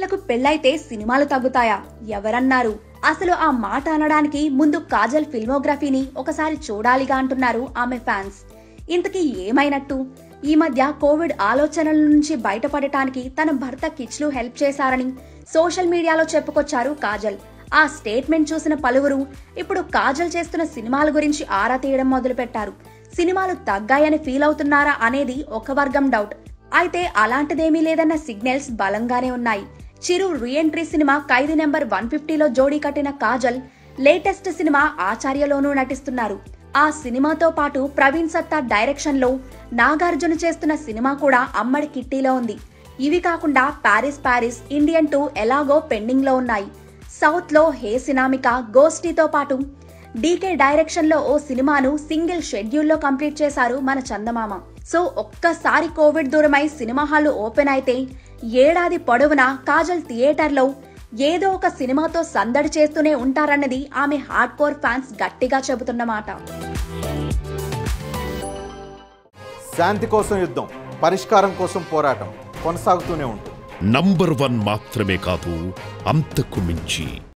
హీరోయిన్లకు పెళ్ళైతే సినిమాలు తగ్గుతాయా ఎవరన్నారు అసలు ఆ మాట అనడానికి ముందు కాజల్ ఫిల్మోగ్రఫీని ఒకసారి చూడాలిగా అంటున్నారు ఆమె ఫ్యాన్స్ ఇంతకీ ఏమైనట్టు ఈ మధ్య కోవిడ్ ఆలోచనల నుంచి బయటపడటానికి తన భర్త కిచ్లు హెల్ప్ చేశారని సోషల్ మీడియాలో చెప్పుకొచ్చారు కాజల్ ఆ స్టేట్మెంట్ చూసిన పలువురు ఇప్పుడు కాజల్ చేస్తున్న సినిమాల గురించి ఆరా తీయడం మొదలుపెట్టారు సినిమాలు తగ్గాయని ఫీల్ అవుతున్నారా అనేది ఒక వర్గం డౌట్ అయితే అలాంటిదేమీ లేదన్న సిగ్నల్స్ బలంగానే ఉన్నాయి చిరు రీఎంట్రీ సినిమా ఖైదీ నెంబర్ వన్ ఫిఫ్టీలో జోడీ కట్టిన కాజల్ లేటెస్ట్ సినిమా ఆచార్యలోనూ నటిస్తున్నారు ఆ సినిమాతో పాటు ప్రవీణ్ సత్తా డైరెక్షన్ లో నాగార్జున చేస్తున్న సినిమా కూడా అమ్మడి కిట్టీలో ఉంది ఇవి కాకుండా ప్యారిస్ ప్యారిస్ ఇండియన్ టూ ఎలాగో పెండింగ్ లో ఉన్నాయి సౌత్ లో హే సినామిక గోస్టీతో పాటు డీకే డైరెక్షన్ లో ఓ సినిమాను సింగిల్ షెడ్యూల్లో కంప్లీట్ చేశారు మన చందమామ సో ఒక్కసారి కోవిడ్ దూరమై సినిమా హాలు ఓపెన్ అయితే ఏడాది పొడవునా కాజల్ థియేటర్లో ఏదో ఒక సినిమాతో సందడి చేస్తూనే ఉంటారన్నది ఆమె హార్డ్ కోర్ ఫ్యాన్స్ గట్టిగా చెబుతున్నమాట శాంతి కోసం యుద్ధం పరిష్కారం కోసం పోరాటం కొనసాగుతూనే ఉంటుంది నంబర్ వన్ మాత్రమే కాదు అంతకు మించి